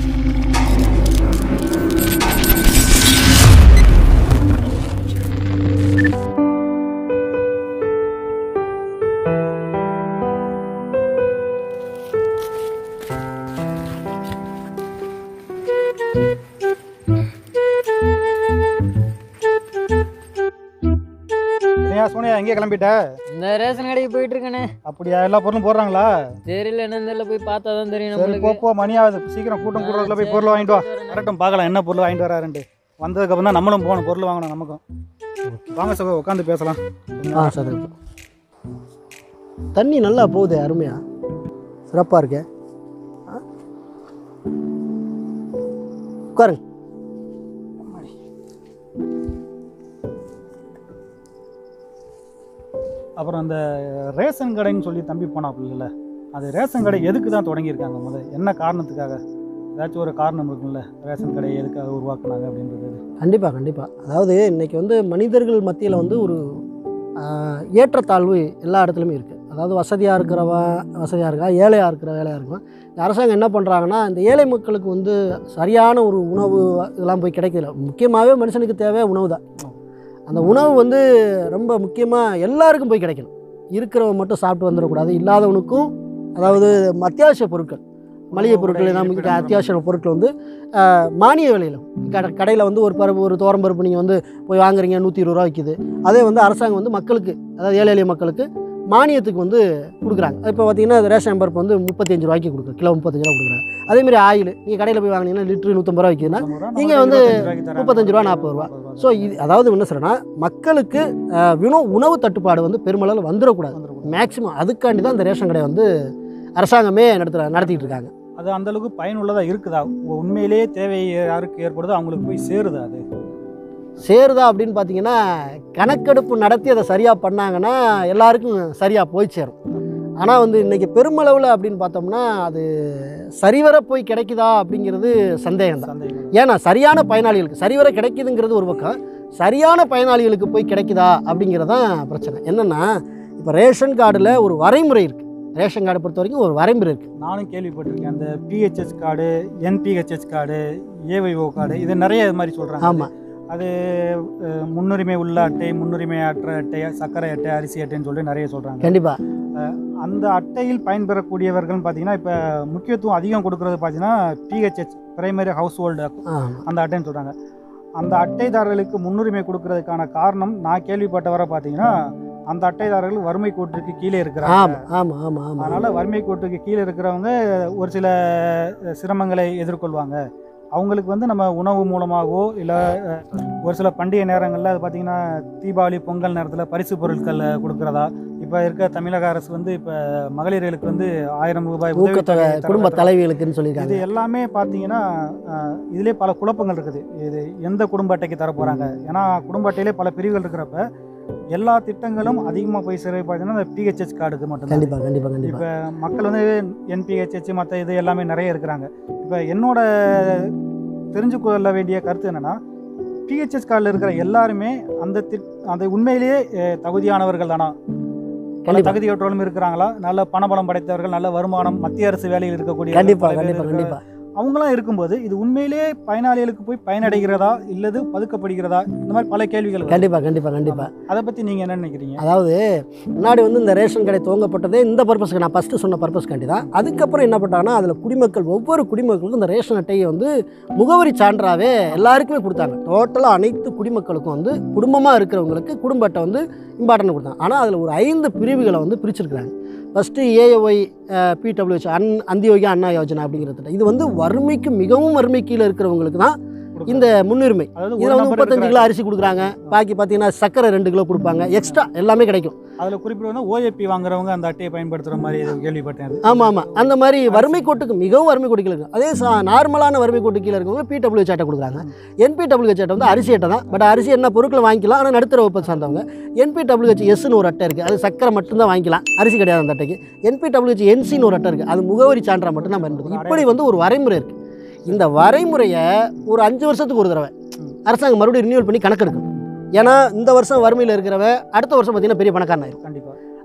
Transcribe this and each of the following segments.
ஏன் சோனியா எங்கே கிளம்பிட்ட இந்த ரேஷன் கடைக்கு போயிட்டு இருக்கேனே அப்படியா எல்லா பொருளும் போடுறாங்களா தெரியல என்னன்னு தெரியல போய் பார்த்தா தான் தெரியும் சரி போ நம்மளுக்கு போ மணி ஆகுது சீக்கிரம் கூட்டம் கூடுறதுல போய் பொருள் வாங்கிட்டு வா கரெக்டும் பார்க்கலாம் என்ன பொருள் வாங்கிட்டு வராருன்ட்டு வந்ததுக்கப்புறம் தான் நம்மளும் போகணும் பொருள் வாங்கணும் நமக்கும் வாங்க சார் உட்காந்து பேசலாம் ஆ சரி தண்ணி நல்லா போகுது அருமையா சிறப்பாக இருக்கு ஆ? உட்காருங்க அப்புறம் அந்த ரேஷன் கடைன்னு சொல்லி தம்பி போனாப்புல அது ரேஷன் கடை எதுக்கு தான் தொடங்கியிருக்காங்க முதல் என்ன காரணத்துக்காக ஏதாச்சும் ஒரு காரணம் இருக்குல்ல ரேஷன் கடை எதுக்காக உருவாக்குனாங்க அப்படின்றது கண்டிப்பாக கண்டிப்பாக அதாவது இன்னைக்கு வந்து மனிதர்கள் மத்தியில் வந்து ஒரு ஆ, ஏற்றத்தாழ்வு எல்லா இடத்துலையுமே இருக்குது அதாவது வசதியாக இருக்கிறவன் வசதியாக இருக்கா ஏழையாக இருக்கிற வேலையாக இருக்கும் இந்த அரசாங்கம் என்ன பண்ணுறாங்கன்னா இந்த ஏழை மக்களுக்கு வந்து சரியான ஒரு உணவு இதெல்லாம் போய் கிடைக்கல முக்கியமாகவே மனுஷனுக்கு தேவை உணவு தான் அந்த உணவு வந்து ரொம்ப முக்கியமாக எல்லாருக்கும் போய் கிடைக்கணும் இருக்கிறவன் மட்டும் சாப்பிட்டு வந்துடக்கூடாது இல்லாதவனுக்கும் அதாவது அத்தியாவசிய பொருட்கள் மளிகை பொருட்கள் எல்லாம் முக்கிய அத்தியாவசிய பொருட்கள் வந்து ஆஹ், மானிய விலையில் கடை கடையில் வந்து ஒரு பருப்பு ஒரு தோரம் பருப்பு நீங்கள் வந்து போய் வாங்குறீங்க நூற்றி இருபது ரூபா விற்கிது அதே வந்து அரசாங்கம் வந்து மக்களுக்கு அதாவது ஏழை எளிய மக்களுக்கு மானியத்துக்கு வந்து கொடுக்குறாங்க இப்போ பார்த்தீங்கன்னா அது ரேஷன் பருப்பு வந்து முப்பத்தஞ்சு ரூபாய்க்கு கொடுக்குறோம் கிலோ முப்பத்தஞ்சு ரூபா கொடுக்குறாங்க அதேமாதிரி ஆயில் நீங்கள் கடையில் போய் வாங்கினீங்கன்னா லிட்டரு நூற்றம்பது ரூபா விற்கிதுன்னா நீங்க வந்து முப்பத்தஞ்சு ரூபா, நாற்பது ரூபா. ஸோ இது அதாவது என்ன சொல்கிறேன்னா மக்களுக்கு ஆஹ், உணவு உணவு தட்டுப்பாடு வந்து பெருமளவில் வந்துடக்கூடாது மேக்ஸிமம் அதுக்காண்டி தான் இந்த ரேஷன் கடை வந்து அரசாங்கமே நடத்துகிற நடத்திட்டு இருக்காங்க அது அந்த அளவுக்கு பயனுள்ளதா இருக்குதா உண்மையிலேயே தேவை யாருக்கு ஏற்படுதோ அவங்களுக்கு போய் சேருதா அது சேருதா அப்படின்னு பார்த்தீங்கன்னா கணக்கெடுப்பு நடத்தி அதை சரியாக பண்ணாங்கன்னா எல்லாருக்கும் சரியாக போய் சேரும் ஆனால் வந்து இன்றைக்கி பெருமளவில் அப்படின்னு பார்த்தோம்னா அது சரிவர போய் கிடைக்குதா அப்படிங்கிறது சந்தேகம் தான் சந்தேகம் ஏன்னா சரியான பயனாளிகளுக்கு சரிவர கிடைக்குதுங்கிறது ஒரு பக்கம் சரியான பயனாளிகளுக்கு போய் கிடைக்குதா அப்படிங்கிறது தான் பிரச்சனை என்னென்னா இப்போ ரேஷன் கார்டில் ஒரு வரைமுறை இருக்குது ரேஷன் கார்டை பொறுத்த வரைக்கும் ஒரு வரைமுறை இருக்குது நானும் கேள்விப்பட்டிருக்கேன் அந்த PHS card NPHS card AAY card இது நிறைய இது மாதிரி சொல்கிறாங்க ஆமாம் அது அஹ், முன்னுரிமை உள்ள அட்டை முன்னுரிமை அற்ற அட்டை சர்க்கரை அட்டை அரிசி அட்டைன்னு சொல்லி நிறைய சொல்கிறாங்க கண்டிப்பாக அந்த அட்டையில் பயன்பெறக்கூடியவர்கள்னு பார்த்தீங்கன்னா இப்போ முக்கியத்துவம் அதிகம் கொடுக்கறது பார்த்தீங்கன்னா பிஹெச்எஸ் பிரைமரி ஹவுஸ் ஹோல்டு ஆமாம் அந்த அட்டைன்னு சொல்கிறாங்க அந்த அட்டைதாரர்களுக்கு முன்னுரிமை கொடுக்கறதுக்கான காரணம் நான் கேள்விப்பட்ட வரை பார்த்தீங்கன்னா அந்த அட்டைதாரர்கள் வறுமை கோட்டிற்கு கீழே இருக்கிறாங்க ஆமாம் ஆமாம் ஆமாம் ஆமாம் அதனால வறுமை கோட்டுக்கு கீழே இருக்கிறவங்க ஒரு சில சிரமங்களை எதிர்கொள்வாங்க அவங்களுக்கு வந்து நம்ம உணவு மூலமாகவோ இல்லை ஒரு சில பண்டிகை நேரங்களில் அது பார்த்திங்கன்னா தீபாவளி பொங்கல் நேரத்தில் பரிசு பொருட்கள் கொடுக்குறதா இப்போ இருக்க தமிழக அரசு வந்து இப்போ மகளிர்களுக்கு வந்து ஆயிரம் ரூபாய் ஊக்கத்தொகை உதவித்தொகை குடும்ப தர- தலைவிகளுக்குன்னு சொல்லியிருக்காங்க இது எல்லாமே பார்த்தீங்கன்னா அஹ், இதுலயே பல குழப்பங்கள் இருக்குது இது எந்த குடும்ப அட்டைக்கு தர போகிறாங்க ஏன்னா குடும்ப அட்டையிலே பல பிரிவுகள் இருக்கிறப்ப எல்லா திட்டங்களும் அதிகமாக போய் சேர பார்த்தீங்கன்னா இந்த பிஹெச்எஸ் கார்டுக்கு மட்டும்தான் கண்டிப்பாக கண்டிப்பாக கண்டிப்பாக இப்போ மக்கள் வந்து என்பிஹெச்ஹெச் மற்ற இது எல்லாமே நிறைய இருக்கிறாங்க இப்போ என்னோட தெரிஞ்சு கொள்ள வேண்டிய கருத்து என்னன்னா பிஹெச்எஸ் கார்டில் இருக்கிற எல்லாருமே அந்த திட் அந்த உண்மையிலேயே அஹ், தகுதியானவர்கள் தானா பல கண்டிப்பா. தகுதியற்றவர்களும் இருக்கிறாங்களா நல்ல பணபலம் படைத்தவர்கள் நல்ல வருமானம் மத்திய அரசு வேலையில் இருக்கக்கூடிய கண்டிப்பாக பல பேர் கண்டிப்பாக இருக்கிற- கண்டிப்பாக அவங்களாம் இருக்கும்போது இது உண்மையிலேயே பயனாளிகளுக்கு போய் பயனடைகிறதா இல்லது பதுக்கப்படுகிறதா இந்த மாதிரி பல கேள்விகள் வருது. கண்டிப்பாக கண்டிப்பாக கண்டிப்பாக அதை பற்றி நீங்கள் என்ன நினைக்கிறீங்க அதாவது முன்னாடி வந்து இந்த ரேஷன் கடை துவங்கப்பட்டதே இந்த பர்பஸ்க்கு நான் ஃபஸ்ட்டு சொன்ன பர்பஸ்க்காண்டி தான் அதுக்கப்புறம் என்ன பண்ணாங்கன்னா அதில் குடிமக்கள் ஒவ்வொரு குடிமக்களுக்கும் இந்த ரேஷன் அட்டையை வந்து முகவரி சான்றாவே எல்லாருக்குமே கொடுத்தாங்க டோட்டலாக அனைத்து குடிமக்களுக்கும் வந்து குடும்பமாக இருக்கிறவங்களுக்கு குடும்ப அட்டை வந்து இம்பார்ட்டன்ட் கொடுத்தாங்க ஆனால் அதில் ஒரு ஐந்து பிரிவுகளை வந்து பிரிச்சிருக்கிறாங்க ஃபஸ்ட்டு ஏஓஒய் பிடபிள்யூஹெச் அன் அந்தியோகி அண்ணா யோஜனா அப்படிங்கிற திட்டம் இது வந்து வறுமைக்கு மிகவும் வறுமை கீழே இருக்கிறவங்களுக்கு தான் இந்த முன்னுரிமை அதாவது இதில் ஒரு வந்து நபர் முப்பத்தஞ்சு இருக்கிற- கிலோ அரிசி கொடுக்குறாங்க பாக்கி பார்த்தீங்கன்னா சர்க்கரை ரெண்டு கிலோ கொடுப்பாங்க எக்ஸ்ட்ரா எல்லாமே கிடைக்கும் அதில் குறிப்பிட்டு ஓஏபி வாங்குறவங்க அந்த அட்டையை பயன்படுத்துகிற மாதிரி இது கேள்விப்பட்டேன் அது. ஆமாம் ஆமாம் அந்த மாதிரி வறுமை கோட்டுக்கு மிகவும் வறுமை கோட்டு கீழே இருக்கும் அதே சா நார்மலான வறுமை கோட்டு கீழே இருக்கவங்க பிடபிள்யூ அட்டை கொடுக்குறாங்க என்பிடபிள்யூ அட்டை வந்து அரிசி அட்டை தான் பட் அரிசி என்ன பொருட்களை வாங்கிக்கலாம் ஆனால் நடுத்தர வகுப்பை சார்ந்தவங்க என்பிடபிள்யூஹெச் எஸ்னு ஒரு அட்டை இருக்குது அது சர்க்கரை மட்டும்தான் வாங்கிக்கலாம் அரிசி கிடையாது அந்த அட்டைக்கு என்பிடபிள்யூஹெச் என்சின்னு ஒரு அட்டை இருக்குது அது முகவரி சான்றா மட்டும் தான் பயன்படுத்தும் இப்படி வந்து ஒரு வரைமுறை இருக்குது இந்த வரைமுறையை ஒரு அஞ்சு வருஷத்துக்கு ஒரு தடவை அரசாங்கம் மறுபடியும் ரினியூவல் பண்ணி கணக்கெடுக்கும் ஏன்னா இந்த வருஷம் வறுமையில் இருக்கிறவன் அடுத்த வருஷம் பார்த்தீங்கன்னா பெரிய பணக்காரன் ஆயிரும் கண்டிப்பா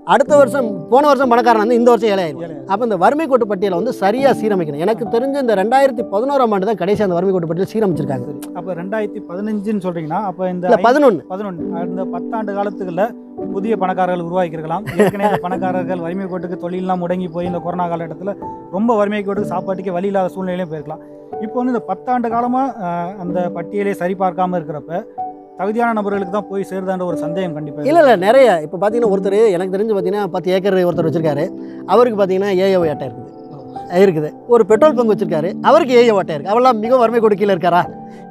அடுத்த வருஷம் போன வருஷம் பணக்காரன் வந்து இந்த வருஷம் ஏழையாயிரும் ஏழை. அப்போ இந்த வறுமை கோட்டு பட்டியலை வந்து சரியாக சீரமைக்கணும் எனக்கு தெரிஞ்ச இந்த ரெண்டாயிரத்தி பதினோராம் ஆண்டு தான் கடைசி அந்த வறுமை கோட்டு பட்டியல் சீரமைச்சிருக்காங்க சரி அப்போ ரெண்டாயிரத்தி பதினஞ்சுன்னு சொல்றீங்கன்னா அப்போ இந்த இல்லை பதினொன்று பதினொன்று அந்த பத்தாண்டு காலத்துக்குள்ள புதிய பணக்காரர்கள் உருவாக்கியிருக்கலாம் ஏற்கனவே இந்த பணக்காரர்கள் வறுமை கோட்டுக்கு தொழிலெலாம் முடங்கி போய் இந்த கொரோனா காலகட்டத்தில் ரொம்ப வறுமை கோட்டுக்கு சாப்பாட்டுக்கு வழி இல்லாத சூழ்நிலையிலும் போயிருக்கலாம் இப்போ வந்து இந்த பத்தாண்டு காலமாக அந்த பட்டியலை சரி பார்க்காம இருக்கிறப்ப தகுதியான நபர்களுக்கு தான் போய் சேருதான்ற ஒரு சந்தேகம் கண்டிப்பாக இல்லை இல்லை நிறைய இப்போ பார்த்தீங்கன்னா ஒருத்தர் எனக்கு தெரிஞ்சு பார்த்தீங்கன்னா பத்து ஏக்கர் ஒருத்தர் வச்சிருக்காரு அவருக்கு பார்த்தீங்கன்னா ஏஓ அட்டை இருக்குது இருக்குது ஒரு பெட்ரோல் பங்க் வச்சிருக்காரு அவருக்கு ஏஓ அட்டை இருக்குது அவெல்லாம் மிக வறுமை கோடு கீழே இருக்காரா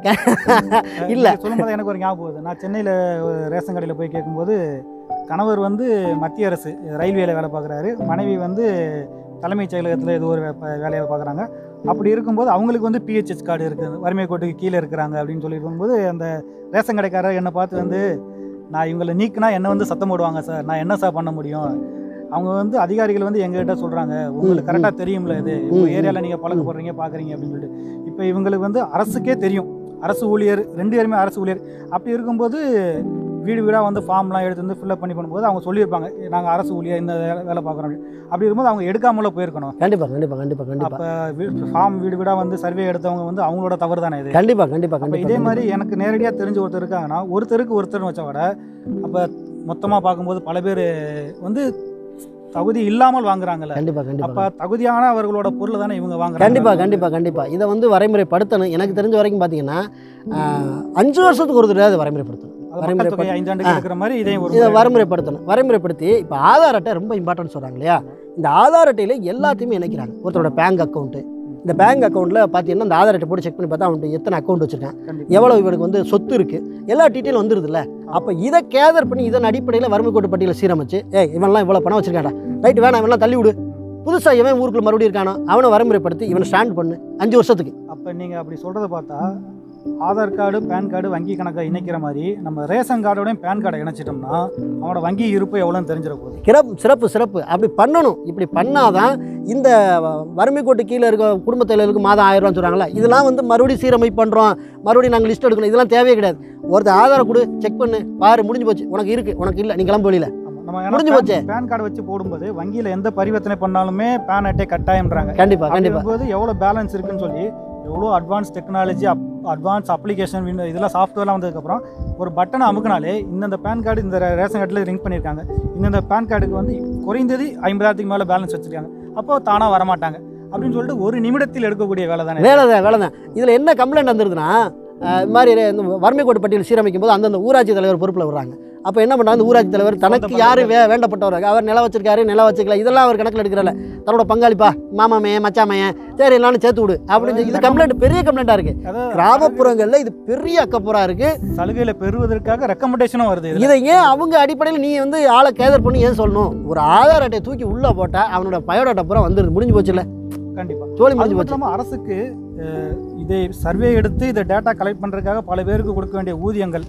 இல்ல. சொல்லும்போது எனக்கு ஒரு ஞாபகம் வருது நான் சென்னையில் ரேஷன் கடையில் போய் கேட்கும்போது கணவர் வந்து மத்திய அரசு ரயில்வேல வேலை பார்க்குறாரு மனைவி வந்து தலைமைச் செயலகத்தில் ஏதோ ஒரு வே- வேலையை பார்க்குறாங்க அப்படி இருக்கும்போது அவங்களுக்கு வந்து பிஹெச்எஸ் கார்டு இருக்குது வறுமை கோட்டுக்கு கீழே இருக்கிறாங்க அப்படின்னு சொல்லி இருக்கும்போது அந்த ரேஷன் கடைக்காரர் என்னை பார்த்து வந்து நான் இவங்களை நீக்குனா என்ன வந்து சத்தம் போடுவாங்க சார் நான் என்ன சார் பண்ண முடியும் அவங்க வந்து அதிகாரிகள் வந்து எங்ககிட்ட சொல்கிறாங்க உங்களுக்கு ம், கரெக்டாக தெரியும்ல இது உங்கள் ம், ஏரியாவில் நீங்கள் பழக்க போடுறீங்க பார்க்குறீங்க அப்படின்னு சொல்லிட்டு இப்போ இவங்களுக்கு வந்து அரசுக்கே தெரியும் அரசு ஊழியர் ரெண்டு பேருமே அரசு ஊழியர் அப்படி இருக்கும்போது வீடு வீடாக வந்து ஃபார்ம்லாம் எடுத்து வந்து ஃபில்அப் பண்ணி பண்ணும்போது அவங்க சொல்லியிருப்பாங்க நாங்கள் அரசு ஊழியர் இந்த வேலை வேலை பார்க்குறோம் அப்படின்னு. அப்படி இருக்கும்போது அவங்க எடுக்காமல போயிருக்கணும் கண்டிப்பாக கண்டிப்பாக கண்டிப்பாக கண்டிப்பாக அப்போ ஃபார்ம் வீடு வீடாக வந்து சர்வே எடுத்தவங்க வந்து அவங்களோட தவறு தானே இது கண்டிப்பாக கண்டிப்பாக அப்போ இதே கண்டிப்பாக மாதிரி எனக்கு நேரடியாக தெரிஞ்ச ஒருத்தர் இருக்காங்கன்னா ஒருத்தருக்கு ஒருத்தர்னு வச்சா விட அப்போ மொத்தமாக பார்க்கும்போது பல பேர் வந்து தகுதி இல்லாமல் வாங்குறாங்கல்ல கண்டிப்பாக அப்போ கண்டிப்பாக தகுதியான அவர்களோட பொருள் தானே இவங்க வாங்குறாங்க கண்டிப்பாக கண்டிப்பாக கண்டிப்பாக இதை வந்து வரைமுறைப்படுத்தணும் எனக்கு தெரிஞ்ச வரைக்கும் பார்த்தீங்கன்னா ஆஹ், அஞ்சு வருஷத்துக்கு ஒரு தடவை அதை வரைமுறைப்படுத்தணும் அது மக்கள் தொகை ஐந்தாண்டுகள் இருக்கிற மாதிரி இதையும் ஒரு இதை முறை- வரைமுறைப்படுத்தணும் வரைமுறைப்படுத்தி இப்போ ஆதார் அட்டை ரொம்ப இம்பார்ட்டன்ட் சொல்கிறாங்க இல்லையா இந்த ஆதார் அட்டையில் எல்லாத்தையுமே இணைக்கிறாங்க ஒருத்தரோட பேங்க் அக்கௌண்ட்டு இந்த பேங்க் அக்கௌண்ட்டில் பார்த்தீங்கன்னா இந்த ஆதார் அட்டை போட்டு செக் பண்ணி பார்த்தா அவன்கிட்ட எத்தனை அக்கௌண்ட் வச்சிருக்கான் கண்டிப்பா. எவ்வளோ இவனுக்கு வந்து சொத்து இருக்குது எல்லா டீட்டெயில் வந்துருதுல்ல அப்போ இதை கேதர் பண்ணி இதன் அடிப்படையில் வறுமை கோட்டு பட்டியலை சீரமைச்சு ஏய் இவன்லாம் இவ்வளோ பணம் வச்சிருக்காடா ரைட் வேணாம் இவன்லாம் தள்ளி விடு புதுசாக இவன் ஊருக்குள்ள மறுபடியும் இருக்கானோ அவனை வரைமுறைப்படுத்தி இவனை ஸ்டாண்ட் பண்ணு அஞ்சு வருஷத்துக்கு அப்போ நீங்கள் அப்படி சொல்கிறத பார்த்தா ஆதார் கார்டு பேன் கார்டு வங்கி கணக்கை இணைக்கிற மாதிரி நம்ம ரேஷன் கார்டோடையும் பேன் கார்டை இணைச்சிட்டோம்னா அவனோட வங்கி இருப்பு எவ்வளோன்னு தெரிஞ்சிட போகுது சிறப்பு சிறப்பு சிறப்பு அப்படி பண்ணணும் இப்படி பண்ணாதான் இந்த வ- வறுமை கோட்டு கீழே இருக்க குடும்பத்தினருக்கு மாதம் ஆயிரம் ரூபான்னு சொல்கிறாங்களா இதெல்லாம் வந்து மறுபடியும் சீரமைப்பு பண்ணுறோம் மறுபடியும் நாங்கள் லிஸ்ட் எடுக்கணும் இதெல்லாம் தேவையே கிடையாது ஒருத்தர் ஆதாரம் கொடு செக் பண்ணு பாரு முடிஞ்சு போச்சு உனக்கு இருக்குது உனக்கு இல்லை நீ கிளம்ப வெளியில் ஆமா. நம்ம முடிஞ்சு ஏன்னா போச்சே. பேன் கார்டு வச்சு போடும்போது வங்கியில் எந்த பரிவர்த்தனை பண்ணாலுமே பேன் அட்டை கட்டாயம்ன்றாங்க கண்டிப்பாக கண்டிப்பாக போது எவ்வளோ பேலன்ஸ் இருக்குன்னு சொல்லி எவ்வளோ advance technology up advance application இதெல்லாம் சாஃப்ட்வேர்லாம் வந்ததுக்கப்புறம் ஒரு பட்டனை அமுக்குனாலே இந்தந்த பேன் கார்டு இந்த ரே- ரேஷன் கார்டில் லிங்க் பண்ணியிருக்காங்க இந்தந்த பேன் கார்டுக்கு வந்து குறைந்தது ஐம்பதாயிரத்துக்கு மேலே பேலன்ஸ் வச்சுருக்காங்க அப்போ தானாக வரமாட்டாங்க அப்படின்னு சொல்லிட்டு ஒரு நிமிடத்தில் எடுக்கக்கூடிய வேலை தானே வேலை தான் வேலை தான் இதில் என்ன கம்ப்ளைண்ட் வந்துருதுன்னா அஹ், இது மாதிரி இந்த வறுமை கோட்டு பட்டியல் சீரமைக்கும் போது அந்தந்த ஊராட்சி தலைவர் பொறுப்பில் வர்றாங்க அப்போ என்ன பண்ணுறாங்க இந்த ஊராட்சி தலைவர் தனக்கு யார் வே வேண்டப்பட்டவர் அவர் நிலம் வச்சிருக்காரு நிலம் வச்சுக்கல இதெல்லாம் அவர் கணக்கில் எடுக்கிறல தன்னோட பங்காளிப்பா மாமாமையன் மச்சாமையன் சரி எல்லாரும் சேர்த்து விடு அப்படின்னு சொல்லி- இது கம்ப்ளைண்ட் பெரிய கம்ப்ளைண்ட்டாக இருக்குது அதாவது கிராமப்புறங்களில் இது பெரிய அக்கப்புறா இருக்குது சலுகையில் பெறுவதற்காக ரெக்கமெண்டேஷனும் வருது இதுல. இதை ஏன் அவங்க அடிப்படையில் நீ வந்து ஆளை கேதர் பண்ணி ஏன் சொல்லணும் ஒரு ஆதார் அட்டையை தூக்கி உள்ளே போட்டால் அவனோட பயோடாட்டா பூரா வந்துடுது முடிஞ்சு போச்சுல்ல கண்டிப்பா தோழி அது முடிஞ்சு மட்டும் போச்சு இல்லாம அரசுக்கு அஹ், இதை சர்வே எடுத்து இதை டேட்டா கலெக்ட் பண்றதுக்காக பல பேருக்கு கொடுக்க வேண்டிய ஊதியங்கள்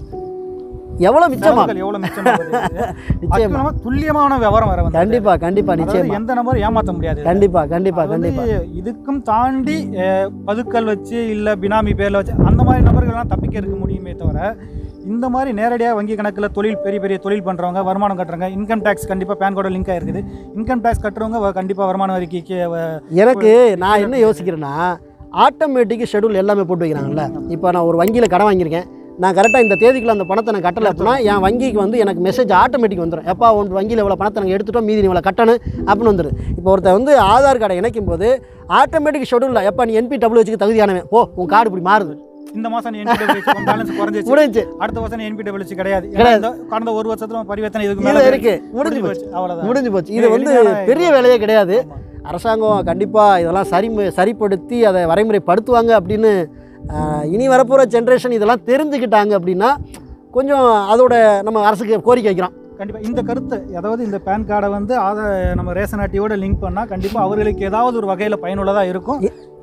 எவ்வளோ மிச்சமா செலவுகள் எவ்வளவு மிச்சமாகுது நிச்சயமா அதுக்கு துல்லியமான விவரம் வர வந்து கண்டிப்பா கண்டிப்பா அதாவது நிச்சயமா எந்த நபரும் ஏமாத்த முடியாது கண்டிப்பா கண்டிப்பா அது கண்டிப்பா வந்து இதுக்கும் தாண்டி அஹ், பதுக்கல் வச்சு இல்ல பினாமி பேர்ல வச்சு அந்த மாதிரி நபர்கள்லாம் தப்பிக்க இருக்க முடியுமே தவிர இந்த மாதிரி நேரடியாக வங்கி கணக்கில் தொழில் பெரிய பெரிய தொழில் பண்ணுறவங்க வருமானம் கட்டுறவங்க இன்கம் டேக்ஸ் கண்டிப்பாக பேன் கார்டு லிங்க் ஆயிருக்குது இன்கம் டேக்ஸ் கட்டுறவங்க கண்டிப்பாக வருமான வரிக்கு வ- எனக்கு நான் என்ன யோசிக்கிறேன்னா ஆட்டோமேட்டிக் ஷெட்யூல் எல்லாமே போட்டு வைக்கிறாங்கல்ல இப்போ நான் ஒரு வங்கியில் கடன் வாங்கியிருக்கேன் நான் கரெக்டாக இந்த தேதிக்குள்ள அந்த பணத்தை நான் கட்டலை அப்படின்னா என் வங்கிக்கு வந்து எனக்கு மெசேஜ் ஆட்டோமேட்டிக் வந்துடும் எப்பா உன் வங்கியில் இவ்வளோ பணத்தை நாங்கள் எடுத்துட்டோம் மீதி நீ இவ்வளோ கட்டணும் அப்படின்னு வந்துடும் இப்போ ஒருத்தர் வந்து ஆதார் கார்டை இணைக்கும் போது ஆட்டோமேட்டிக் ஷெட்யூலில் எப்பா நீ என்பிடபிள்யூச்சுக்கு தகுதியானவன் ஓ உன் கார்டு இப்படி மாறுது இந்த மாதம் நீ என்பிடபிள்யூ பேலன்ஸ் குறைஞ்சிச்சு முடிஞ்சு அடுத்த வருஷம் என்பிடபிள்யூ கிடையாது ஏன்னா கிடையாது. இந்த கடந்த ஒரு வருஷத்துல பரிவர்த்தனை இதுக்கு இது மேல இருக்கு முடிஞ்சு போச்சு அவ்வளவுதான் முடிஞ்சு போச்சு இது இது வந்து எளிமையான பெரிய இது. வேலையே கிடையாது ஆமா. அரசாங்கம் கண்டிப்பாக இதெல்லாம் சரி சரிப்படுத்தி அதை வரைமுறைப்படுத்துவாங்க அப்படின்னு ஆஹ், இனி வரப்போகிற ஜென்ரேஷன் இதெல்லாம் தெரிஞ்சுக்கிட்டாங்க அப்படின்னா கொஞ்சம் அதோட நம்ம அரசுக்கு கோரிக்கை வைக்கிறோம் கண்டிப்பா இந்த கருத்து அதாவது இந்த பேன் கார்டை வந்து அதை நம்ம ரேஷன் அட்டையோட லிங்க் பண்ணா கண்டிப்பா அவர்களுக்கு ஏதாவது ஒரு வகையில பயனுள்ளதா இருக்கும்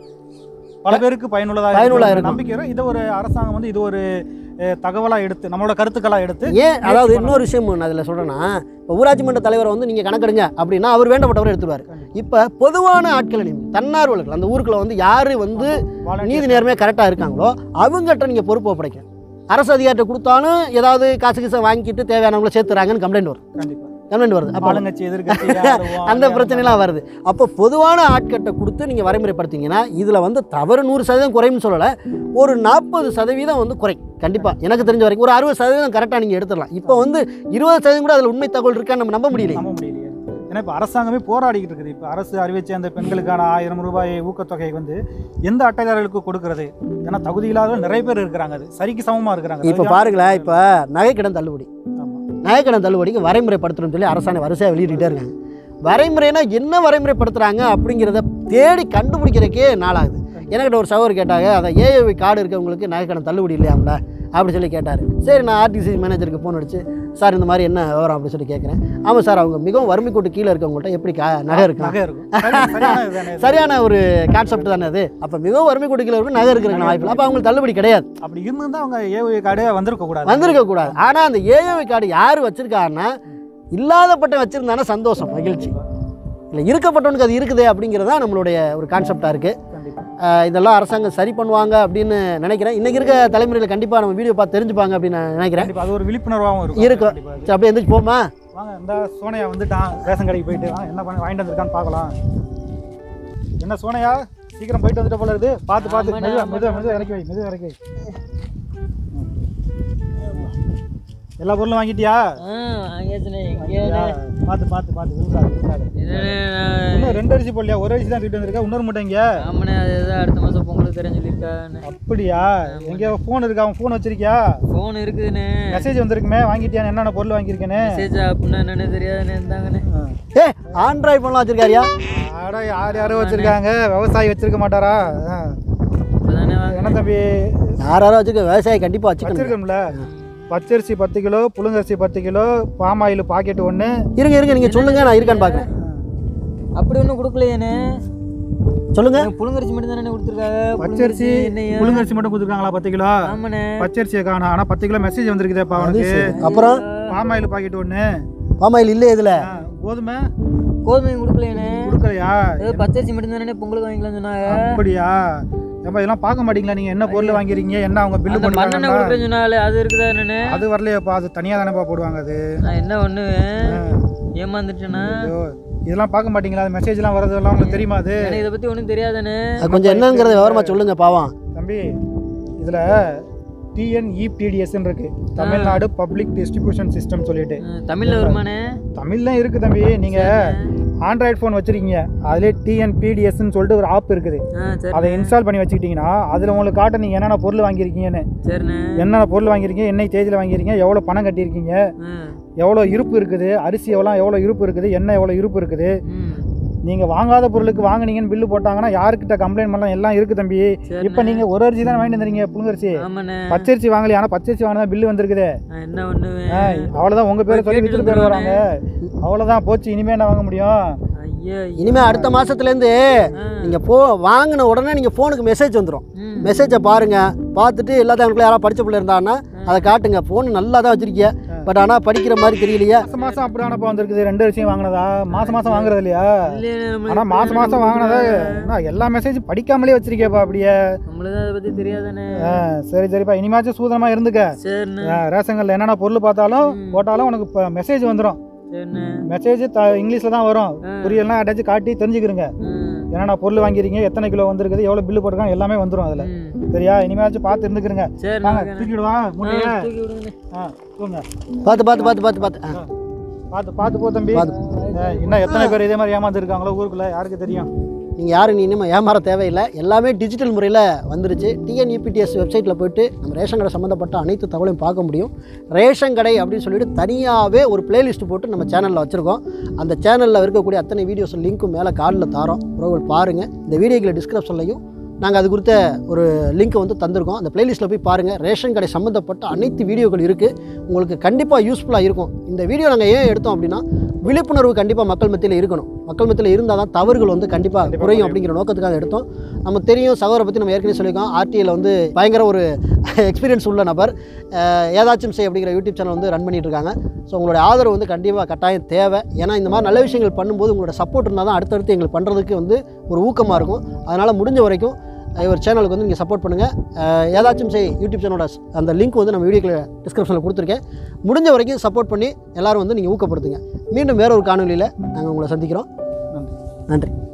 பல பேருக்கு பயனுள்ளதா பயனுள்ளதா இருக்கும் இருக்கும். நம்பிக்கை வரும். இதை ஒரு அரசாங்கம் வந்து இது ஒரு அஹ், தகவலா எடுத்து நம்மளோட கருத்துக்களா எடுத்து ஏன் அதாவது பண்ணலாம். இன்னொரு விஷயம் நான் அதில் சொல்கிறேன்னா இப்போ ஊராட்சி மன்ற தலைவரை வந்து நீங்கள் கணக்கெடுங்க அப்படின்னா அவர் வேண்டப்பட்டவர் எடுத்துருவார் கண்டிப்பா. இப்போ பொதுவான ஆட்களை நியமி தன்னார்வலர்கள் அந்த ஊருக்குள்ள வந்து யார் வந்து volunteer நீதி நேர்மையாக கரெக்டாக இருக்காங்களோ அவங்ககிட்ட நீங்கள் பொறுப்பு ஒப்படைக்கணும் அரசு அதிகாரிட்ட கொடுத்தாலும் ஏதாவது காசு கீசை வாங்கிட்டு தேவையானவங்கள சேர்த்துறாங்கன்னு கம்ப்ளைண்ட் வரும் கண்டிப்பா கம்ப்ளைண்ட் வருது அப்போ ஆளுங்கட்சி எதிர்கட்சி ஆளுவோம், அந்த ஆளு பிரச்சனைலாம் வருது அப்போ பொதுவான ஆட்கட்டை கொடுத்து நீங்கள் வரைமுறைப்படுத்திங்கன்னா இதில் வந்து தவறு நூறு சதவீதம் குறையும்னு சொல்லலை ஒரு நாற்பது சதவீதம் வந்து குறை கண்டிப்பாக எனக்கு தெரிஞ்ச வரைக்கும் ஒரு அறுபது சதவீதம் கரெக்டாக நீங்கள் எடுத்துடலாம் இப்போ வந்து இருபது சதவீதம் கூட அதில் உண்மை தகவல் இருக்கான்னு நம்ம நம்ப முடியல நம்ப முடியலையே ஏன்னா இப்போ அரசாங்கமே போராடிக்கிட்டு இருக்குது இப்போ அரசு அறிவிச்ச அந்த பெண்களுக்கான ஆயிரம் ரூபாய் ஊக்கத்தொகை வந்து எந்த அட்டைதாரர்களுக்கு கொடுக்கறது ஏன்னா தகுதி இல்லாத நிறைய பேர் இருக்கிறாங்க அது சரிக்கு சமமா இருக்கிறாங்க இப்போ பாருங்களேன் இப்போ நகைக்கடன் தள்ளுபடி ஆமா. நகைக்கடன் தள்ளுபடிக்கு வரைமுறைப்படுத்தணும்னு சொல்லி அரசாணை வரிசையாக வெளியிட்டே இருக்காங்க வரைமுறைனா என்ன வரைமுறைப்படுத்துகிறாங்க அப்படிங்கிறத தேடி கண்டுபிடிக்கிறதுக்கே நாளாகுது எனக்கிட்ட ஒரு சவர் கேட்டாங்க அதை ஏஏவி கார்டு இருக்கவங்களுக்கு நகைக்கடன் தள்ளுபடி இல்லையாம்ல அப்படி சொல்லி கேட்டார் சரி நான் ஆர்டிசி மேனேஜருக்கு ஃபோன் அடிச்சு சார் இந்த மாதிரி என்ன விவரம் அப்படின்னு சொல்லி கேட்குறேன் ஆமாம் சார் அவங்க மிகவும் வறுமை கோட்டு கீழே இருக்கவங்கள்ட்ட எப்படி கா நகை இருக்கு நகை இருக்கும் சரி- சரியான இதுதானே இது. சரியான ஒரு கான்செப்ட் தானே அது அப்போ மிகவும் வறுமை கோட்டு கீழே இருக்கும் நகை இருக்கிற வாய்ப்பு அப்போ அவங்களுக்கு தள்ளுபடி கிடையாது அப்படி இருந்திருந்தா அவங்க ஏஓஏ கார்டே வந்திருக்க கூடாது வந்திருக்க கூடாது ஆனால் அந்த ஏஏவி கார்டு யார் வச்சிருக்காங்கன்னா இல்லாதப்பட்ட வச்சிருந்தானே சந்தோஷம் மகிழ்ச்சி இல்லை இருக்கப்பட்டவனுக்கு அது இருக்குதே அப்படிங்கிறது தான் நம்மளுடைய ஒரு கான்செப்டாக இருக்குது கண்டிப்பா இதெல்லாம் அரசாங்கம் சரி பண்ணுவாங்க அப்படின்னு நினைக்கிறேன் இன்றைக்கி இருக்க தலைமுறையில் கண்டிப்பாக நம்ம வீடியோ பார்த்து தெரிஞ்சுப்பாங்க அப்படின்னு நான் நினைக்கிறேன் கண்டிப்பா அது ஒரு விழிப்புணர்வாகவும் இருக்கும் இருக்கும். கண்டிப்பா அது. சரி அப்படியே எந்திரிச்சு போமா வாங்க இந்த சோனையா வந்துட்டான் ரேஷன் கடைக்கு போயிட்டு வாங்க என்ன பண்ண வாங்கிட்டு வந்திருக்கான்னு பார்க்கலாம் என்ன சோனையா சீக்கிரம் போயிட்டு வந்துட்ட போல இருக்குது பார்த்து பார்த்து ஆமாண்ணே, மெதுவா ஆமாண்ணே. மெதுவா மெதுவா இறக்கி வை மெதுவா இறக்கி வை எல்லா பொருளும் வாங்கிட்டியா ஆ வாங்கியாச்சுண்ணே யா, எங்கேயாண்ணே பார்த்து பார்த்து பார்த்து விழுக்காது விழுக்காது என்னண்ணே நான் இன்னும் ரெண்டு அரிசி போடலையா ஒரு அரிசி தான் தூக்கிட்டு வந்திருக்க இன்னொரு மூட்டை இங்க ஆமாண்ணே அது ஏதோ அடுத்த மாதம் பொங்கலுக்கு தரேன்னு சொல்லியிருக்காண்ணே அப்படியா எங்கேயோ ஃபோன் இருக்கா அவன் ஃபோன் வச்சிருக்கியா ஃபோன் இருக்குதுண்ணே மெசேஜ் வந்திருக்குமே வாங்கிட்டியா என்னென்ன பொருள் வாங்கியிருக்கேன்னு மெசேஜ் அப்படின்னா என்னன்னு தெரியாதுண்ணே இருந்தாங்கண்ணே ஏ ஆண்ட்ராய்ட் ஃபோன்லாம் வச்சிருக்காரியா ஆடா யார் யாரோ வச்சிருக்காங்க விவசாயி வச்சிருக்க மாட்டாரா ஆ. இப்போதானே வாங்க என்ன தம்பி யார் யாரோ வச்சுக்க விவசாயி கண்டிப்பாக வச்சுக்கணும் வச்சிருக்கோம்ல பச்சரிசி பத்து கிலோ புழுங்கரிசி பத்து கிலோ பாம் ஆயில் பாக்கெட் ஒன்று இருங்க இருங்க நீங்கள் சொல்லுங்கள் நான் இருக்கான்னு பார்க்குறேன் அப்படி ஒன்றும் கொடுக்கலையேண்ணே சொல்லுங்கள் எனக்கு புழுங்கரிசி மட்டும் தானே கொடுத்துருக்காங்க பச்சரிசி என்னையா புழுங்கரிசி மட்டும் கொடுத்துருக்காங்களா பத்து கிலோ ஆமாண்ணே பச்சரிசியை காணும் ஆனால் பத்து கிலோ மெசேஜ் வந்திருக்குதேப்பா அது அவனுக்கு சரி அப்புறம் பாம் ஆயில் பாக்கெட் ஒன்று பாமாயில் இல்லை இதில் கோதுமை கோதுமையும் கொடுக்கலையேண்ணே கொடுக்கலையா ஏதோ பச்சரிசி மட்டும் தானே பொங்கலுக்கு வாங்கிக்கலாம்னு சொன்னாங்க அப்படியா ஏப்பா இதெல்லாம் பார்க்க மாட்டீங்களா நீங்கள் என்ன பொருள் வாங்கிறீங்க என்ன அவங்க பில்லு அந்த மண்ணெண்ணெய் பண்ணுறாங்க கொடுக்குறேன்னு சொன்னாலே அது இருக்குதா என்னண்ணே அது வரலையாப்பா அது தனியாக தானேப்பா போடுவாங்க அது நான் என்ன பண்ணுவேன் ஏமாந்துட்டேன்னா ஐயோ இதெல்லாம் பார்க்க மாட்டீங்களா அது மெசேஜ்லாம் வரதெல்லாம் உங்களுக்கு தெரியுமா அது எனக்கு இதை பற்றி ஒன்றும் தெரியாதானே அது கொஞ்சம் என்னங்கிறத விவரமாக சொல்லுங்கள் பாவம் தம்பி இதில் டிஎன்இபிடிஎஸ்ன்னு இருக்கு தமிழ்நாடு பப்ளிக் டிஸ்ட்ரிபியூஷன் சிஸ்டம் சொல்லிட்டு தமிழில் வருமானே தமிழ்லாம் இருக்கு தம்பி நீங்கள் ஆண்ட்ராய்டு ஃபோன் வச்சிருக்கீங்க அதிலே டிஎன்பிடிஎஸ்ன்னு சொல்லிட்டு ஒரு ஆப் இருக்குது ஆ சரி அதை இன்ஸ்டால் பண்ணி வச்சுக்கிட்டிங்கன்னா அதில் உங்களுக்கு காட்ட நீங்கள் என்னென்ன பொருள் வாங்கியிருக்கீங்கன்னு சரிண்ணே என்னென்ன பொருள் வாங்கியிருக்கீங்க என்னை தேதியில் வாங்கியிருக்கீங்க எவ்வளோ பணம் கட்டியிருக்கீங்க ஆ எவ்வளோ இருப்பு இருக்குது அரிசி எவ்வளோ எவ்வளோ இருப்பு இருக்குது எண்ணெய் எவ்வளோ இருப்பு இருக்குது ம் நீங்கள் வாங்காத பொருளுக்கு வாங்குனீங்கன்னு பில்லு போட்டாங்கன்னா யாருக்கிட்ட கம்ப்ளைண்ட் பண்ணலாம் எல்லாம் இருக்குது தம்பி சரிண்ணே. இப்போ நீங்கள் ஒரு அரிசி தானே வாங்கிட்டு வந்துறீங்க புழுங்கரிசி ஆமாண்ணே பச்சரிசி வாங்கலையா ஆனால் பச்சரிசி வாங்கினா பில்லு வந்திருக்குதே நான் என்ன பண்ணுவேன் ஆ, அவ்வளோதான் உங்கள் பேரை சொல்லி கேட்டுட்டு வித்துட்டு பேர் வராங்க அவ்வளோதான் போச்சு இனிமே என்ன வாங்க முடியும் ஐயா இனிமேல் அடுத்த மாதத்துலேருந்து நீங்கள் ஃபோ வாங்கின உடனே நீங்கள் ஃபோனுக்கு மெசேஜ் வந்துடும் ம் மெசேஜை பாருங்கள் பார்த்துட்டு எல்லாத்தையும் அவங்களுக்குள்ள யாராவது படிச்ச பிள்ளை இருந்தாங்கன்னா அதை காட்டுங்க ஃபோன் நல்லா தான் வச்சிருக்கீங்க பட் ஆனால் படிக்கிற மாதிரி தெரியலையே மாதம் மாதம் அப்படி ஆனப்பா வந்திருக்குது ரெண்டு அரிசியும் வாங்கினதா மாதம் மாதம் வாங்குறது இல்லையா இல்லையே நம்மளுக்கு ஆனால் மாதம் மாதம் வாங்கினதா என்ன எல்லா மெசேஜும் படிக்காமலே வச்சிருக்கேப்பா அப்படியே நம்மளுக்கு அதை பற்றி தெரியாதானே ஆ, சரி சரிப்பா இனிமேச்சும் சூதனமாக இருந்துக்க சரிண்ணே ஆ, ரேஷன் கடையில் என்னென்ன பொருள் பார்த்தாலும் போட்டாலும் உனக்கு இப்போ மெசேஜ் வந்துடும் சரிண்ணே மெசேஜ் த இங்கிலீஷில் தான் வரும் ஆ. புரியலாம் அட்டாச்சு காட்டி தெரிஞ்சுக்கிறங்க ம் என்னென்ன பொருள் வாங்கிருக்கீங்க எத்தனை கிலோ வந்திருக்குது எவ்வளோ பில்லு போட்டிருக்காங்க எல்லாமே வந்துடும் அதில் ம் சரியா இனிமேலாச்சும் பார்த்து இருந்துக்கிறங்க சரிண்ணே வாங்க ஓகேண்ணே. தூக்கிடுவா ஆ, முடிய தூக்கி விடுங்கண்ணே ஆ தூங்க பார்த்து பார்த்து பார்த்து பார்த்து பார்த்து ஆ. பார்த்து பார்த்து போ தம்பி ஆ, இன்னும் எத்தனை பேர் இதே மாதிரி ஏமாந்து இருக்காங்களோ ஊருக்குள்ள யாருக்கு தெரியும் நீங்கள் யாரும் நீ இனிமேல் ஏமாற தேவையில்லை எல்லாமே டிஜிட்டல் முறையில் வந்துருச்சு டிஎன்இபிடிஎஸ் வெப்சைட்டில் போயிட்டு நம்ம ரேஷன் கடை சம்மந்தப்பட்ட அனைத்து தகவலையும் பார்க்க முடியும் ரேஷன் கடை அப்படின்னு சொல்லிட்டு தனியாகவே ஒரு பிளேலிஸ்ட் போட்டு நம்ம சேனலில் வச்சுருக்கோம் அந்த சேனலில் இருக்கக்கூடிய அத்தனை வீடியோஸ் லிங்க்கும் மேலே கார்டில் தாரோம் உறவுகள் பாருங்கள் இந்த வீடியோக்கில் டிஸ்கிரிப்ஷன்லையும் நாங்கள் அது குறித்த ஒரு லிங்க்கை வந்து தந்திருக்கோம் அந்த பிளேலிஸ்ட்டில் போய் பாருங்கள் ரேஷன் கடை சம்மந்தப்பட்ட அனைத்து வீடியோக்கள் இருக்குது உங்களுக்கு கண்டிப்பாக யூஸ்ஃபுல்லாக இருக்கும் இந்த வீடியோ நாங்கள் ஏன் எடுத்தோம் அப்படின்னா விழிப்புணர்வு கண்டிப்பாக மக்கள் மத்தியில் இருக்கணும் மக்கள் மத்தியில் இருந்தால் தான் தவறுகள் வந்து கண்டிப்பாக குறையும் அப்படிங்கிற நோக்கத்துக்காக எடுத்தோம் நமக்கு தெரியும் சகோதரை பற்றி நம்ம ஏற்கனவே சொல்லியிருக்கோம் ஆர்டிஐயில் வந்து பயங்கர ஒரு எக்ஸ்பீரியன்ஸ் உள்ள நபர் அஹ், ஏதாச்சும் செய் அப்படிங்கிற யூடியூப் சேனல் வந்து ரன் பண்ணிட்டு இருக்காங்க ஸோ உங்களுடைய ஆதரவு வந்து கண்டிப்பாக கட்டாயம் தேவை ஏன்னா இந்த மாதிரி நல்ல விஷயங்கள் பண்ணும்போது உங்களோட சப்போர்ட் இருந்தால் தான் அடுத்தடுத்து எங்களுக்கு பண்ணுறதுக்கு வந்து ஒரு ஊக்கமாக இருக்கும் அதனால் முடிஞ்ச வரைக்கும் இவர் சேனலுக்கு வந்து நீங்கள் சப்போர்ட் பண்ணுங்கள் ஏதாச்சும் செய் யூடியூப் சேனலோட அந்த லிங்க் வந்து நம்ம வீடியோக்கு டிஸ்கிரிப்ஷனில் கொடுத்துருக்கேன் முடிஞ்ச வரைக்கும் சப்போர்ட் பண்ணி எல்லாரும் வந்து நீங்கள் ஊக்கப்படுத்துங்க மீண்டும் வேற ஒரு காணொலியில் நாங்கள் உங்களை சந்திக்கிறோம் நன்றி நன்றி